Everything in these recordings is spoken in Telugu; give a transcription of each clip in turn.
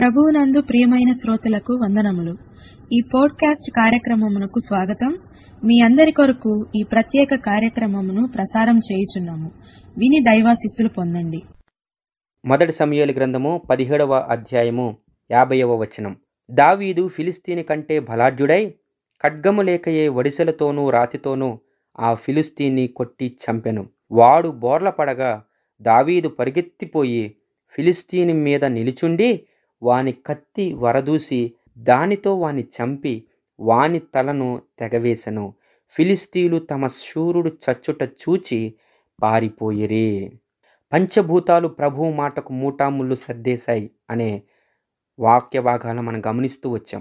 ప్రభువునందు ప్రియమైన శ్రోతలకు వందనములు ఈ పోడ్కాస్ట్ కార్యక్రమమునకు స్వాగతం మీ అందరి కొరకు ఈ ప్రత్యేక కార్యక్రమమును ప్రసారం చేయుచున్నాము విని దైవాశిస్సులు పొందండి మొదటి సమయాల గ్రంథము పదిహేడవ అధ్యాయము యాభైవ వచనం దావీదు ఫిలిస్తీని కంటే బలాఢ్యుడై ఖడ్గము లేకయే వడిసెలతోనూ రాతితోనూ ఆ ఫిలిస్తీన్ని కొట్టి చంపెను వాడు బోర్ల పడగా దావీదు పరిగెత్తిపోయి ఫిలిస్తీని మీద నిలుచుండి వాని కత్తి వరదూసి దానితో వాని చంపి వాని తలను తెగవేశను ఫిలిస్తీలు తమ శూరుడు చచ్చుట చూచి పారిపోయిరి పంచభూతాలు ప్రభువు మాటకు మూటాముళ్ళు సర్దేశాయి అనే వాక్య భాగాలను మనం గమనిస్తూ వచ్చాం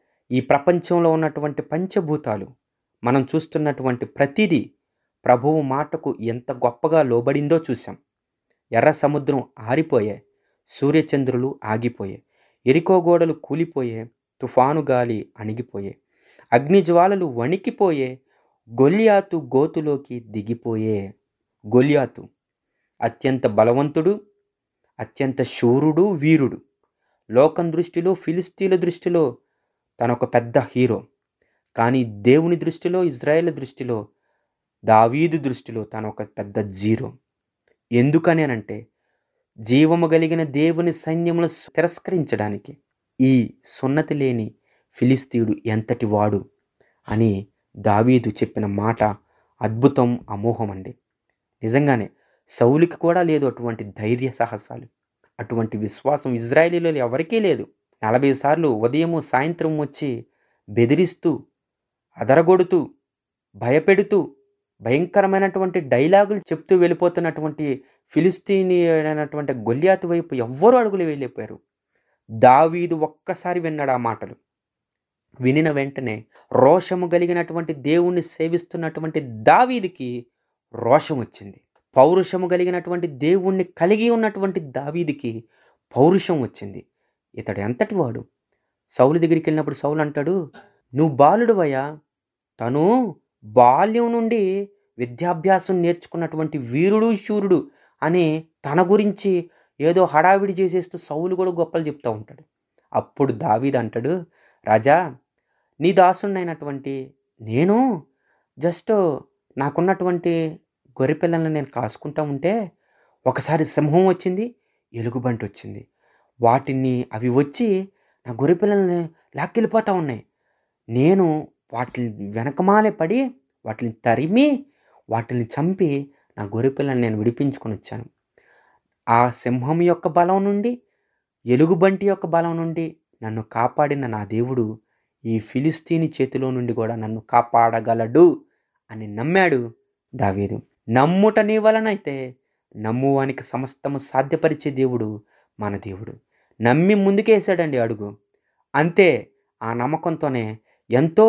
ఈ ప్రపంచంలో ఉన్నటువంటి పంచభూతాలు మనం చూస్తున్నటువంటి ప్రతిదీ ప్రభువు మాటకు ఎంత గొప్పగా లోబడిందో చూసాం ఎర్ర సముద్రం ఆరిపోయాయి సూర్యచంద్రులు ఆగిపోయాయి ఎరికో గోడలు కూలిపోయే తుఫాను గాలి అణిగిపోయే అగ్నిజ్వాలలు వణికిపోయే గొల్యాతు గోతులోకి దిగిపోయే గొల్యాతు అత్యంత బలవంతుడు అత్యంత శూరుడు వీరుడు లోకం దృష్టిలో ఫిలిస్తీన్ల దృష్టిలో తనొక పెద్ద హీరో కానీ దేవుని దృష్టిలో ఇజ్రాయేల్ దృష్టిలో దావీదు దృష్టిలో తను ఒక పెద్ద జీరో ఎందుకనేనంటే జీవము కలిగిన దేవుని సైన్యమును తిరస్కరించడానికి ఈ సున్నతి లేని ఫిలిస్తీయుడు ఎంతటి వాడు అని దావీదు చెప్పిన మాట అద్భుతం అమోహం అండి నిజంగానే సౌలికి కూడా లేదు అటువంటి ధైర్య సాహసాలు అటువంటి విశ్వాసం ఇజ్రాయేలీలో ఎవరికీ లేదు నలభై సార్లు ఉదయము సాయంత్రం వచ్చి బెదిరిస్తూ అదరగొడుతూ భయపెడుతూ భయంకరమైనటువంటి డైలాగులు చెప్తూ వెళ్ళిపోతున్నటువంటి ఫిలిస్తీని అయినటువంటి గొల్యాతు వైపు ఎవ్వరూ అడుగులు వెళ్ళిపోయారు దావీదు ఒక్కసారి విన్నాడు ఆ మాటలు వినిన వెంటనే రోషము కలిగినటువంటి దేవుణ్ణి సేవిస్తున్నటువంటి దావీదికి రోషం వచ్చింది పౌరుషము కలిగినటువంటి దేవుణ్ణి కలిగి ఉన్నటువంటి దావీదికి పౌరుషం వచ్చింది ఇతడు ఎంతటి వాడు సౌలు దగ్గరికి వెళ్ళినప్పుడు సౌలు అంటాడు నువ్వు బాలుడువయ్యా తను బాల్యం నుండి విద్యాభ్యాసం నేర్చుకున్నటువంటి వీరుడు శూరుడు అని తన గురించి ఏదో హడావిడి చేసేస్తూ సౌలు కూడా గొప్పలు చెప్తూ ఉంటాడు అప్పుడు దావీద్ అంటాడు రాజా నీ దాసుడినైనటువంటి నేను జస్ట్ నాకున్నటువంటి గొర్రెపిల్లలను నేను కాసుకుంటా ఉంటే ఒకసారి సింహం వచ్చింది ఎలుగుబంటి వచ్చింది వాటిని అవి వచ్చి నా గొర్రెపిల్లల్ని లాక్కెళ్ళిపోతూ ఉన్నాయి నేను వాటిని వెనకమాలే పడి వాటిని తరిమి వాటిని చంపి నా గొర్రెపిల్లని నేను విడిపించుకొని వచ్చాను ఆ సింహం యొక్క బలం నుండి ఎలుగుబంటి యొక్క బలం నుండి నన్ను కాపాడిన నా దేవుడు ఈ ఫిలిస్తీని చేతిలో నుండి కూడా నన్ను కాపాడగలడు అని నమ్మాడు దావీదు నమ్ముట నీ వలనైతే నమ్మువానికి సమస్తము సాధ్యపరిచే దేవుడు మన దేవుడు నమ్మి ముందుకేసాడండి అడుగు అంతే ఆ నమ్మకంతోనే ఎంతో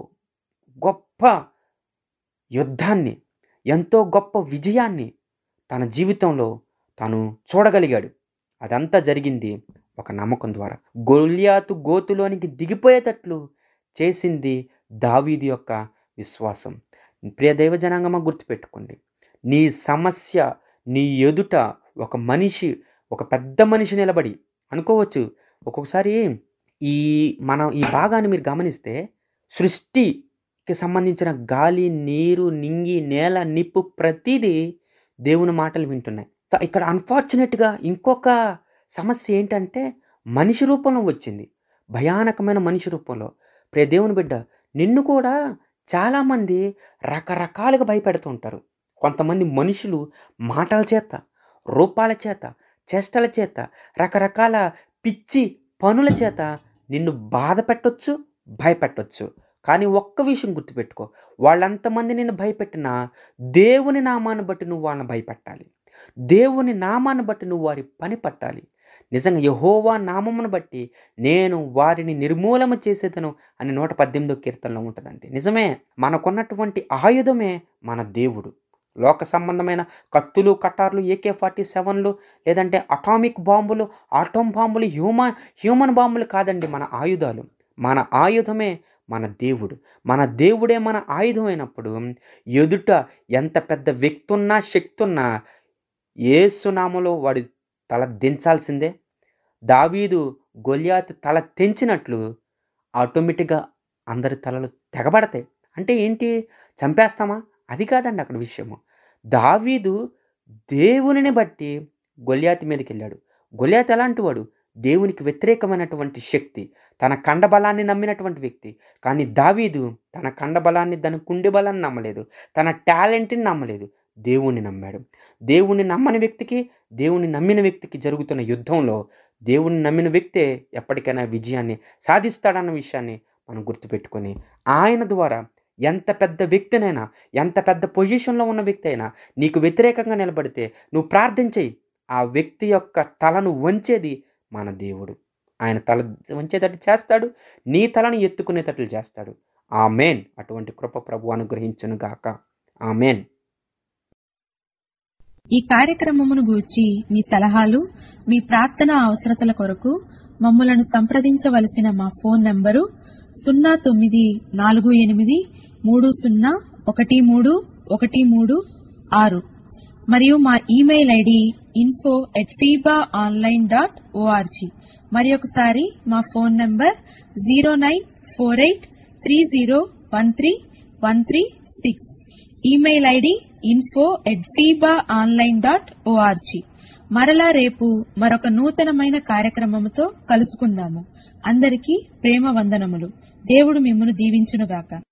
గొప్ప యుద్ధాన్ని ఎంతో గొప్ప విజయాన్ని తన జీవితంలో తను చూడగలిగాడు అదంతా జరిగింది ఒక నమ్మకం ద్వారా గొల్యాతు గోతులోనికి దిగిపోయేటట్లు చేసింది దావీది యొక్క విశ్వాసం ప్రియ దైవ జనాంగమా గుర్తుపెట్టుకోండి నీ సమస్య నీ ఎదుట ఒక మనిషి ఒక పెద్ద మనిషి నిలబడి అనుకోవచ్చు ఒక్కొక్కసారి ఈ మనం ఈ భాగాన్ని మీరు గమనిస్తే సృష్టికి సంబంధించిన గాలి నీరు నింగి నేల నిప్పు ప్రతిదీ దేవుని మాటలు వింటున్నాయి త- ఇక్కడ అన్ఫార్చునేట్గా ఇంకొక సమస్య ఏంటంటే మనిషి రూపంలో వచ్చింది భయానకమైన మనిషి రూపంలో ప్రియ దేవుని బిడ్డ నిన్ను కూడా చాలామంది రకరకాలుగా భయపెడుతూ ఉంటారు కొంతమంది మనుషులు మాటల చేత రూపాల చేత చేష్టల చేత రకరకాల పిచ్చి పనుల చేత నిన్ను బాధ పెట్టొచ్చు భయపెట్టొచ్చు కానీ ఒక్క విషయం గుర్తుపెట్టుకో వాళ్ళంతమంది నిన్ను భయపెట్టినా దేవుని నామాన్ని బట్టి నువ్వు వాళ్ళని భయపెట్టాలి దేవుని నామాన్ని బట్టి నువ్వు వారి పని పట్టాలి నిజంగా యహోవా నామమును బట్టి నేను వారిని నిర్మూలన చేసేదను అని నూట పద్దెనిమిదో కీర్తనలో ఉంటుందండి నిజమే మనకున్నటువంటి ఆయుధమే మన దేవుడు లోక సంబంధమైన కత్తులు కటార్లు ఏకే ఫార్టీ సెవెన్లు లేదంటే అటామిక్ బాంబులు ఆటోమ్ బాంబులు హ్యూమన్ హ్యూమన్ బాంబులు కాదండి మన ఆయుధాలు మన ఆయుధమే మన దేవుడు మన దేవుడే మన ఆయుధం అయినప్పుడు ఎదుట ఎంత పెద్ద వ్యక్తి ఉన్నా శక్తి ఉన్నా ఏసునామలో వాడి తల దించాల్సిందే దావీదు గొల్యాతు తల తెంచినట్లు ఆటోమేటిక్గా అందరి తలలు తెగబడతాయి అంటే ఏంటి చంపేస్తామా అది కాదండి అక్కడ విషయము దావీదు దేవునిని బట్టి గొల్యాతి మీదకి వెళ్ళాడు గొల్యాత్ ఎలాంటి వాడు దేవునికి వ్యతిరేకమైనటువంటి శక్తి తన కండబలాన్ని నమ్మినటువంటి వ్యక్తి కానీ దావీదు తన కండబలాన్ని తన కుండి బలాన్ని నమ్మలేదు తన టాలెంట్ని నమ్మలేదు దేవుణ్ణి నమ్మాడు దేవుణ్ణి నమ్మని వ్యక్తికి దేవుణ్ణి నమ్మిన వ్యక్తికి జరుగుతున్న యుద్ధంలో దేవుణ్ణి నమ్మిన వ్యక్తే ఎప్పటికైనా విజయాన్ని సాధిస్తాడన్న విషయాన్ని మనం గుర్తుపెట్టుకొని ఆయన ద్వారా ఎంత పెద్ద వ్యక్తినైనా ఎంత పెద్ద పొజిషన్లో ఉన్న వ్యక్తి అయినా నీకు వ్యతిరేకంగా నిలబడితే నువ్వు ప్రార్థించేయి ఆ వ్యక్తి యొక్క తలను వంచేది మన దేవుడు ఆయన తల వంచేటట్టు చేస్తాడు నీ తలను ఎత్తుకునేటట్లు చేస్తాడు ఆ మేన్ అటువంటి కృప ప్రభు అనుగ్రహించును గాక ఆ మేన్ ఈ కార్యక్రమమును గూర్చి మీ సలహాలు మీ ప్రార్థన అవసరతల కొరకు మమ్మలను సంప్రదించవలసిన మా ఫోన్ నంబరు సున్నా తొమ్మిది నాలుగు ఎనిమిది మూడు సున్నా ఒకటి మూడు ఒకటి మూడు ఆరు మరియు మా email ID info at Fiba online dot ORG మరి ఒకసారి మా phone number zero nine four eight three zero one three one three six email ID info at Fiba online dot ORG మరలా రేపు మరొక నూతనమైన కార్యక్రమముతో కలుసుకుందాము అందరికీ ప్రేమ వందనములు దేవుడు మిమ్మను దీవించునుగాక